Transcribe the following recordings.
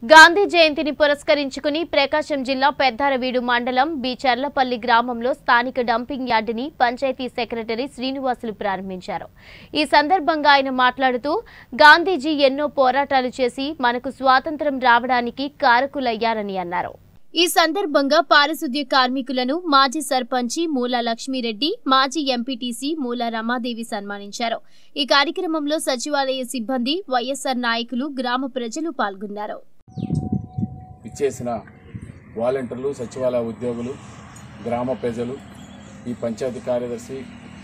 గాంధీ జయంతిని పురస్కరించుకుని ప్రకాశం జిల్లా పెద్దారవీడు మండలం బి చర్లపల్లి గ్రామంలో స్థానిక డంపింగ్ యార్డుని పంచాయతీ సెక్రటరీ శ్రీనివాసులు ప్రారంభించారు ఈ సందర్భంగా ఆయన మాట్లాడుతూ గాంధీజీ ఎన్నో పోరాటాలు చేసి మనకు స్వాతంత్రం రావడానికి కారకులయ్యారని అన్నారు ఈ సందర్భంగా పారిశుద్ధ్య కార్మికులను మాజీ సర్పంచి మూల లక్ష్మీరెడ్డి మాజీ ఎంపీటీసీ మూల రమాదేవి సన్మానించారు ఈ కార్యక్రమంలో సచివాలయ సిబ్బంది వైఎస్సార్ నాయకులు గ్రామ ప్రజలు పాల్గొన్నారు ఇచ్చేసిన వాలంటీర్లు సచివాలయ ఉద్యోగులు గ్రామ ప్రజలు ఈ పంచాయతీ కార్యదర్శి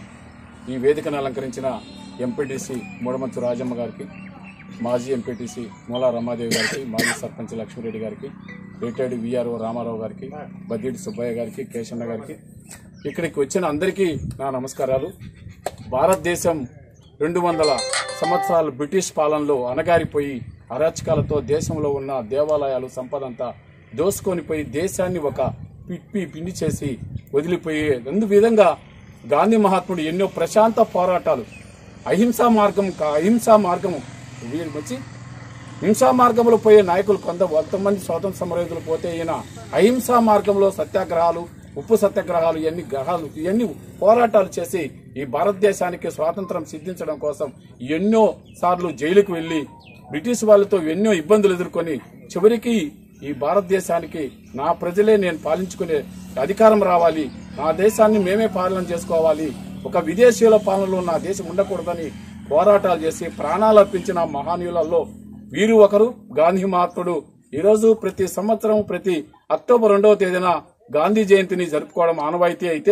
ఈ వేదికను అలంకరించిన ఎంపీటీసీ మూడమంచు రాజమ్మ గారికి మాజీ ఎంపీటీసీ మూలా రమాదేవి గారికి మాజీ సర్పంచ్ లక్ష్మీరెడ్డి గారికి రిటైర్డ్ విఆర్ఓ రామారావు గారికి బద్దిటి సుబ్బయ్య గారికి కేశన్న గారికి ఇక్కడికి వచ్చిన అందరికీ నా నమస్కారాలు భారతదేశం రెండు వందల సంవత్సరాలు బ్రిటిష్ పాలనలో అణగారిపోయి అరాచకాలతో దేశంలో ఉన్న దేవాలయాలు సంపదంతా దోసుకొని పోయి దేశాన్ని ఒక పిప్పి పిండి చేసి వదిలిపోయే అందు విధంగా గాంధీ మహాత్ముడు ఎన్నో ప్రశాంత పోరాటాలు అహింసా మార్గం కా- అహింసా మార్గము వీరు వచ్చి హింసా మార్గంలో పోయే నాయకులు కొంత కొంతమంది స్వాతంత్ర సమరయోధులు పోతే ఈయన అహింసా మార్గంలో సత్యాగ్రహాలు ఉప్పు సత్యాగ్రహాలు ఇవన్నీ గ్రహాలు ఇవన్నీ పోరాటాలు చేసి ఈ భారతదేశానికి స్వాతంత్రం సిద్ధించడం కోసం ఎన్నో సార్లు జైలుకు వెళ్లి బ్రిటిష్ వాళ్ళతో ఎన్నో ఇబ్బందులు ఎదుర్కొని చివరికి ఈ భారతదేశానికి నా ప్రజలే నేను పాలించుకునే అధికారం రావాలి నా దేశాన్ని మేమే పాలన చేసుకోవాలి ఒక విదేశీయుల పాలనలో నా దేశం ఉండకూడదని పోరాటాలు చేసి ప్రాణాలు అర్పించిన మహానీయులలో వీరు ఒకరు గాంధీ మహాత్ముడు ఈరోజు ప్రతి సంవత్సరం ప్రతి అక్టోబర్ రెండవ తేదీన గాంధీ జయంతిని జరుపుకోవడం ఆనవాయితీ అయితే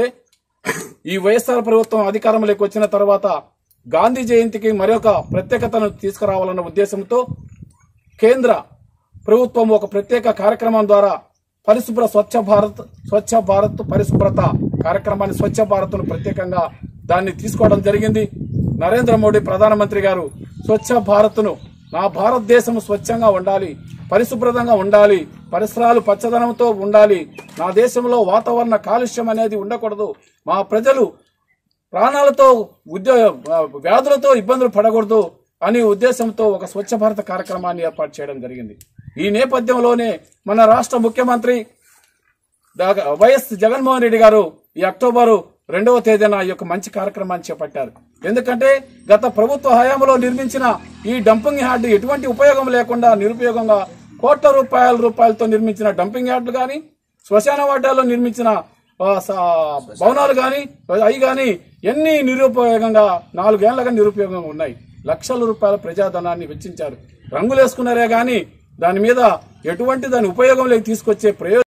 ఈ వైఎస్ఆర్ ప్రభుత్వం అధికారంలోకి వచ్చిన తర్వాత గాంధీ జయంతికి మరొక ప్రత్యేకతను తీసుకురావాలన్న ఉద్దేశంతో కేంద్ర ప్రభుత్వం ఒక ప్రత్యేక కార్యక్రమం ద్వారా పరిశుభ్ర స్వచ్ఛ భారత్ స్వచ్ఛ భారత్ పరిశుభ్రత కార్యక్రమాన్ని స్వచ్ఛ భారత్ను ప్రత్యేకంగా దాన్ని తీసుకోవడం జరిగింది నరేంద్ర మోడీ ప్రధానమంత్రి గారు స్వచ్ఛ భారత్ను నా భారతదేశం స్వచ్ఛంగా ఉండాలి పరిశుభ్రతంగా ఉండాలి పరిసరాలు పచ్చదనంతో ఉండాలి నా దేశంలో వాతావరణ కాలుష్యం అనేది ఉండకూడదు మా ప్రజలు ప్రాణాలతో ఉద్యోగ వ్యాధులతో ఇబ్బందులు పడకూడదు అనే ఉద్దేశంతో ఒక స్వచ్ఛ భారత కార్యక్రమాన్ని ఏర్పాటు చేయడం జరిగింది ఈ నేపథ్యంలోనే మన రాష్ట్ర ముఖ్యమంత్రి డా- వైఎస్ జగన్మోహన్ రెడ్డి గారు ఈ అక్టోబరు రెండవ తేదీన ఈ యొక్క మంచి కార్యక్రమాన్ని చేపట్టారు ఎందుకంటే గత ప్రభుత్వ హయాంలో నిర్మించిన ఈ డంపింగ్ యార్డు ఎటువంటి ఉపయోగం లేకుండా నిరుపయోగంగా కోట్ల రూపాయల రూపాయలతో నిర్మించిన డంపింగ్ యార్డులు కానీ శ్మశాన వాటాల్లో నిర్మించిన ఆ, స- భవనాలు కానీ అవి కానీ ఎన్ని నిరుపయోగంగా నాలుగేళ్లుగా నిరుపయోగంగా ఉన్నాయి లక్షల రూపాయల ప్రజాధనాన్ని వెచ్చించారు రంగులేసుకున్నారే గాని దాని మీద ఎటువంటి దాని ఉపయోగంలోకి తీసుకొచ్చే ప్రయోజనం